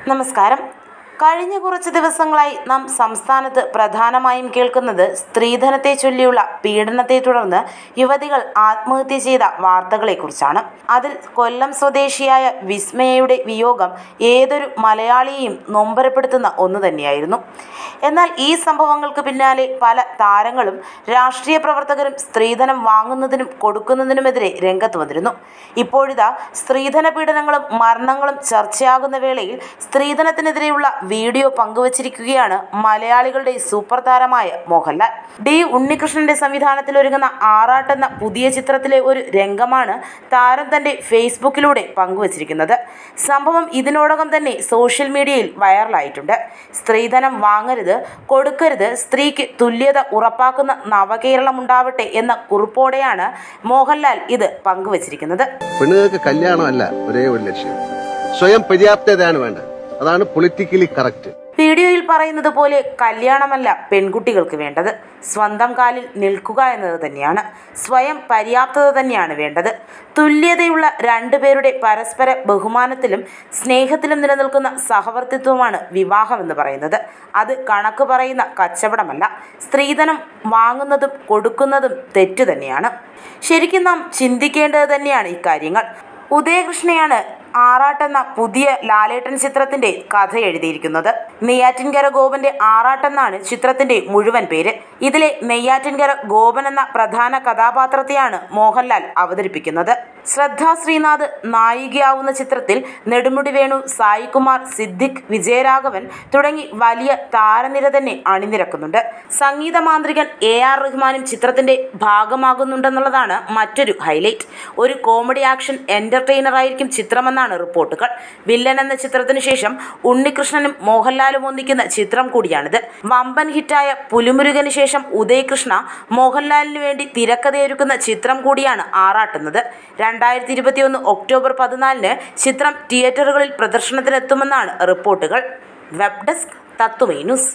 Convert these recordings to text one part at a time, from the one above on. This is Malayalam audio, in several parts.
നമസ്കാരം കഴിഞ്ഞ കുറച്ച് ദിവസങ്ങളായി നാം സംസ്ഥാനത്ത് പ്രധാനമായും കേൾക്കുന്നത് സ്ത്രീധനത്തെ ചൊല്ലിയുള്ള പീഡനത്തെ തുടർന്ന് യുവതികൾ ആത്മഹത്യ ചെയ്ത വാർത്തകളെക്കുറിച്ചാണ് അതിൽ കൊല്ലം സ്വദേശിയായ വിസ്മയയുടെ വിയോഗം ഏതൊരു മലയാളിയെയും നൊമ്പരപ്പെടുത്തുന്ന ഒന്ന് തന്നെയായിരുന്നു എന്നാൽ ഈ സംഭവങ്ങൾക്ക് പിന്നാലെ പല താരങ്ങളും രാഷ്ട്രീയ പ്രവർത്തകരും സ്ത്രീധനം വാങ്ങുന്നതിനും കൊടുക്കുന്നതിനുമെതിരെ രംഗത്ത് വന്നിരുന്നു ഇപ്പോഴിതാ സ്ത്രീധന പീഡനങ്ങളും മരണങ്ങളും ചർച്ചയാകുന്ന വേളയിൽ സ്ത്രീധനത്തിനെതിരെയുള്ള വീഡിയോ പങ്കുവച്ചിരിക്കുകയാണ് മലയാളികളുടെ സൂപ്പർ താരമായ മോഹൻലാൽ ഡി ഉണ്ണികൃഷ്ണന്റെ സംവിധാനത്തിൽ ഒരുങ്ങുന്ന ആറാട്ട് എന്ന പുതിയ ചിത്രത്തിലെ ഒരു രംഗമാണ് താരം തന്റെ ഫേസ്ബുക്കിലൂടെ പങ്കുവച്ചിരിക്കുന്നത് സംഭവം ഇതിനോടകം തന്നെ സോഷ്യൽ മീഡിയയിൽ വൈറലായിട്ടുണ്ട് സ്ത്രീധനം വാങ്ങരുത് കൊടുക്കരുത് സ്ത്രീക്ക് തുല്യത ഉറപ്പാക്കുന്ന നവകേരളം ഉണ്ടാവട്ടെ എന്ന കുറിപ്പോടെയാണ് മോഹൻലാൽ ഇത് പങ്കുവച്ചിരിക്കുന്നത് പെണ്ണുങ്ങൾക്ക് കല്യാണമല്ല ഒരേ ഒരു ലക്ഷ്യം സ്വയം പര്യാപ്തതയാണ് വേണ്ടത് അതാണ് പൊളിറ്റിക്കലി കറക്റ്റ് വീഡിയോയിൽ പറയുന്നത് പോലെ കല്യാണമല്ല പെൺകുട്ടികൾക്ക് വേണ്ടത് സ്വന്തം കാലിൽ നിൽക്കുക എന്നത് തന്നെയാണ് സ്വയം പര്യാപ്തത തന്നെയാണ് വേണ്ടത് തുല്യതയുള്ള രണ്ടുപേരുടെ പരസ്പര ബഹുമാനത്തിലും സ്നേഹത്തിലും നിലനിൽക്കുന്ന സഹവർത്തിത്വമാണ് വിവാഹം എന്ന് പറയുന്നത് അത് കണക്ക് പറയുന്ന കച്ചവടമല്ല സ്ത്രീധനം വാങ്ങുന്നതും കൊടുക്കുന്നതും തെറ്റു തന്നെയാണ് ശരിക്കും നാം ചിന്തിക്കേണ്ടത് തന്നെയാണ് ഇക്കാര്യങ്ങൾ ഉദയകൃഷ്ണയാണ് ആറാട്ടെന്ന പുതിയ ലാലേട്ടൻ ചിത്രത്തിന്റെ കഥ എഴുതിയിരിക്കുന്നത് നെയ്യാറ്റിൻകര ഗോപന്റെ ആറാട്ടെന്നാണ് ചിത്രത്തിന്റെ മുഴുവൻ പേര് ഇതിലെ നെയ്യാറ്റിൻകര ഗോപൻ എന്ന പ്രധാന കഥാപാത്രത്തെയാണ് മോഹൻലാൽ അവതരിപ്പിക്കുന്നത് ശ്രദ്ധ ശ്രീനാഥ് നായികയാവുന്ന ചിത്രത്തിൽ നെടുമുടി വേണു സായികുമാർ സിദ്ദിഖ് വിജയരാഘവൻ തുടങ്ങി വലിയ താരനിര തന്നെ അണിനിരക്കുന്നുണ്ട് സംഗീത മാന്ത്രികൻ എ ആർ റഹ്മാനും ചിത്രത്തിന്റെ ഭാഗമാകുന്നുണ്ടെന്നുള്ളതാണ് മറ്റൊരു ഹൈലൈറ്റ് ഒരു കോമഡി ആക്ഷൻ എന്റർടൈനർ ആയിരിക്കും ചിത്രമെന്നാണ് റിപ്പോർട്ടുകൾ വില്ലൻ എന്ന ചിത്രത്തിനു ശേഷം ഉണ്ണികൃഷ്ണനും മോഹൻലാലും ഒന്നിക്കുന്ന ചിത്രം കൂടിയാണിത് വമ്പൻ ഹിറ്റായ പുലിമുരുകന് ശേഷം ഉദയകൃഷ്ണ മോഹൻലാലിന് വേണ്ടി തിരക്കഥയൊരുക്കുന്ന ചിത്രം കൂടിയാണ് ആറാട്ടുന്നത് രണ്ടായിരത്തി ഇരുപത്തിയൊന്ന് ഒക്ടോബർ പതിനാലിന് ചിത്രം തിയേറ്ററുകളിൽ പ്രദർശനത്തിനെത്തുമെന്നാണ് റിപ്പോർട്ടുകൾ web desk Tatwamayi news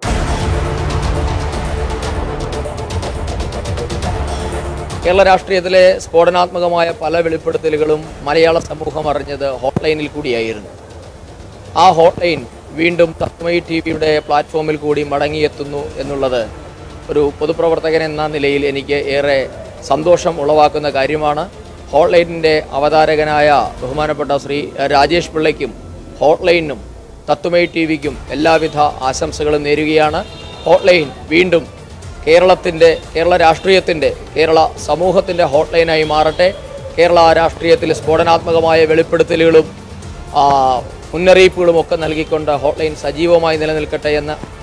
Kerala രാഷ്ട്രീയത്തിലെ സ്ഫോടനാത്മകമായ പല വെളിപ്പെടുത്തലുകളും മലയാള സമൂഹം അറിഞ്ഞത് ഹോട്ട്ലൈനിൽ കൂടിയായിരുന്നു ആ ഹോട്ട്ലൈൻ വീണ്ടും തത്മയി ടി വിയുടെ പ്ലാറ്റ്ഫോമിൽ കൂടി മടങ്ങിയെത്തുന്നു എന്നുള്ളത് ഒരു പൊതുപ്രവർത്തകൻ എന്ന നിലയിൽ എനിക്ക് ഏറെ സന്തോഷം ഉളവാക്കുന്ന കാര്യമാണ് ഹോട്ട്ലൈനിൻ്റെ അവതാരകനായ ബഹുമാനപ്പെട്ട ശ്രീ രാജേഷ് പിള്ളയ്ക്കും ഹോട്ട്ലൈനും തത്വമയി ടി വിക്കും എല്ലാവിധ ആശംസകളും നേരുകയാണ് ഹോട്ട്ലൈൻ വീണ്ടും കേരളത്തിൻ്റെ കേരള രാഷ്ട്രീയത്തിൻ്റെ കേരള സമൂഹത്തിൻ്റെ ഹോട്ട്ലൈനായി മാറട്ടെ കേരള രാഷ്ട്രീയത്തിൽ സ്ഫോടനാത്മകമായ വെളിപ്പെടുത്തലുകളും ആ, മുന്നറിയിപ്പുകളും ഒക്കെ നൽകിക്കൊണ്ട് ഹോട്ട്ലൈൻ സജീവമായി നിലനിൽക്കട്ടെ എന്ന്